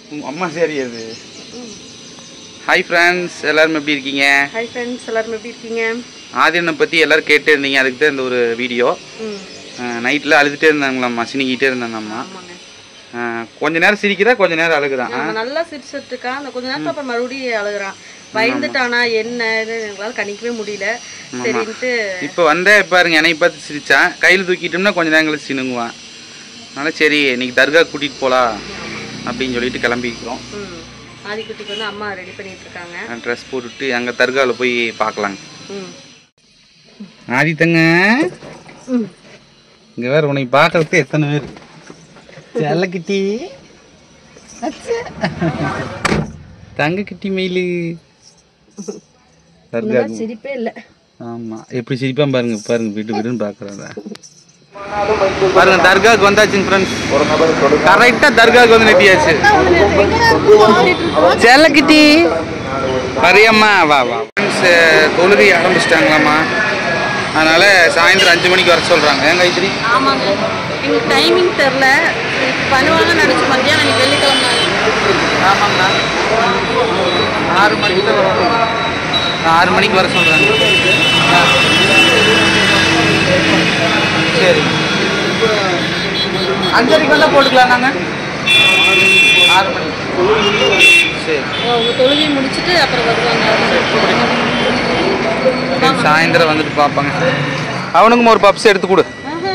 உங்க அம்மா சரி அது ஹாய் ஃப்ரெண்ட்ஸ் எல்லாரும் எப்படி இருக்கீங்க ஹாய் ஃப்ரெண்ட்ஸ் எல்லாரும் எப்படி இருக்கீங்க ஆதிரனை பற்றி எல்லாரும் கேட்டே இருந்தீங்க அதுக்கு தான் இந்த ஒரு வீடியோ ம் நைட்டில் அழுதுகிட்டே இருந்தாங்களாம்மா சினிக்கிட்டே இருந்தாங்கம்மா ஆமாங்க அஹ், கொஞ்ச நேரம் சிரிக்கிறா கொஞ்ச நேரம் அழுகுறான் அவன் நல்லா சிரிச்சிட்டு இருக்கான் அந்த கொஞ்ச நேரத்துல அப்புறம் மறுபடியும் அழுகுறான் பயந்துட்டானா என்ன இது எங்களால கணிக்கவே முடியல சரின்ட்டு இப்போ வந்தே பாருங்க என்னை பார்த்து சிரிச்சான் கையில் தூக்கிட்டோம்னா கொஞ்ச நேரம் கழிச்சு சினுங்குவான் அதனால சரி இன்னைக்கு தர்கா கூட்டிகிட்டு போகலாம் அப்படின்னு சொல்லிட்டு கிளம்பிக்கிறோம் ம் ஆதிக்குட்டிக்கு வந்து அம்மா ரெடி பண்ணிட்டு இருக்காங்க ட்ரெஸ் போட்டுட்டு அங்கே தர்காவில் போய் பார்க்கலாங்க ம் ஆதித்தங்க ம் இங்கே வேற உன்னை பார்க்கறதுக்கு எத்தனை பேர் செல்லக்கிட்டி தங்க கிட்டி மயிலு தர்கா சிரிப்பே இல்லை ஆமா எப்படி சிரிப்பான் பாருங்க பாருங்க விட்டு விடுன்னு பாக்குறதா பாருங்க தர்காவுக்கு வந்தாச்சுங்க ஃப்ரெண்ட்ஸ் கரெக்டா தர்காவுக்கு வந்து நெட்டியாச்சு செல்லக்கிட்டி வரியம்மா வா வா ஃப்ரெண்ட்ஸ் தொழுகை ஆரம்பிச்சிட்டாங்களாம்மா அதனால சாயந்தரம் அஞ்சு மணிக்கு வர சொல்றாங்க ஏன் கைத்திரி ஆமாங்க எங்களுக்கு டைமிங் தெரில பண்ணுவாங்கன்னு நினச்சி மத்தியானம் இன்னைக்கு வெள்ளிக்கிழமை ஆமாங்கண்ணா ஆறு மணிக்கு தான் வரணும் ஆறு மணிக்கு வர சொல்கிறாங்க சரி அஞ்சரைக்கு வந்தால் போட்டுக்கலாம் நாங்கள் ஆறு மணிக்கு சரி அவங்க தொழுகை முடிச்சுட்டு அப்புறம் வருவாங்க சரி, சாயந்தரம் வந்துட்டு பார்ப்பாங்க அவனுக்கும் ஒரு பப்ஸ் எடுத்து கொடு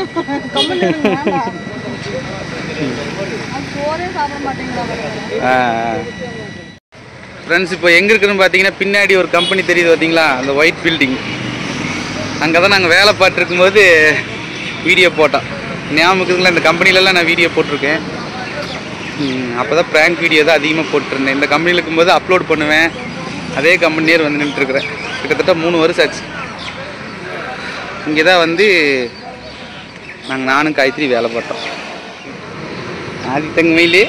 சோறே சாப்பிட மாட்டேங்கிறாங்க ஃப்ரெண்ட்ஸ் இப்போ எங்கே இருக்குன்னு பார்த்தீங்கன்னா பின்னாடி ஒரு கம்பெனி தெரியுது பார்த்தீங்களா அந்த ஒயிட் பில்டிங் அங்கே தான் நாங்கள் வேலை பார்த்துருக்கும்போது வீடியோ போட்டோம் ஞாபகம் இருக்குதுங்களா இந்த கம்பெனிலலாம் நான் வீடியோ போட்டிருக்கேன் அப்போ தான் ப்ராங்க் வீடியோ தான் அதிகமாக போட்டிருந்தேன் இந்த கம்பெனியில் இருக்கும்போது அப்லோட் பண்ணுவேன் அதே கம்பெனியர் வந்து நின்றுருக்குறேன் கிட்டத்தட்ட மூணு வருஷம் ஆச்சு இங்கே தான் வந்து நாங்கள் நானும் காயத்ரி வேலை பார்த்தோம் ஆதித்தங்க மயிலே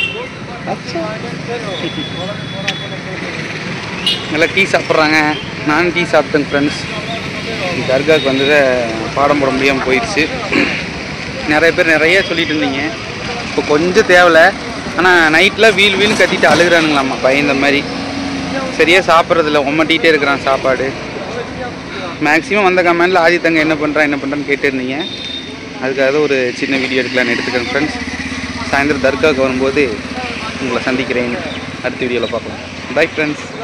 நல்லா டீ சாப்பிட்றாங்க நானும் டீ சாப்பிட்டேன் ஃப்ரெண்ட்ஸ் தர்காவுக்கு வந்ததை பாடம் போட முடியாமல் போயிடுச்சு நிறைய பேர் நிறைய சொல்லிட்டு இருந்தீங்க இப்போ கொஞ்சம் தேவலை ஆனால் நைட்டில் வீல் வீல் கத்திட்டு அழுகுறானுங்களாம்மா பையன் இந்த மாதிரி சரியாக சாப்பிட்றதில்ல ஒம்மட்டிகிட்டே இருக்கிறான் சாப்பாடு மேக்ஸிமம் வந்த கமெண்டில் ஆதித்தங்க என்ன பண்ணுறான் என்ன பண்ணுறான்னு கேட்டிருந்தீங்க அதுக்காக தான் ஒரு சின்ன வீடியோ எடுக்கலான்னு எடுத்துக்கிறேன் ஃப்ரெண்ட்ஸ் சாயந்தரம் தர்காவுக்கு வரும்போது உங்களை சந்திக்கிறேன் அடுத்த வீடியோவில் பார்க்கலாம் பை ஃப்ரெண்ட்ஸ்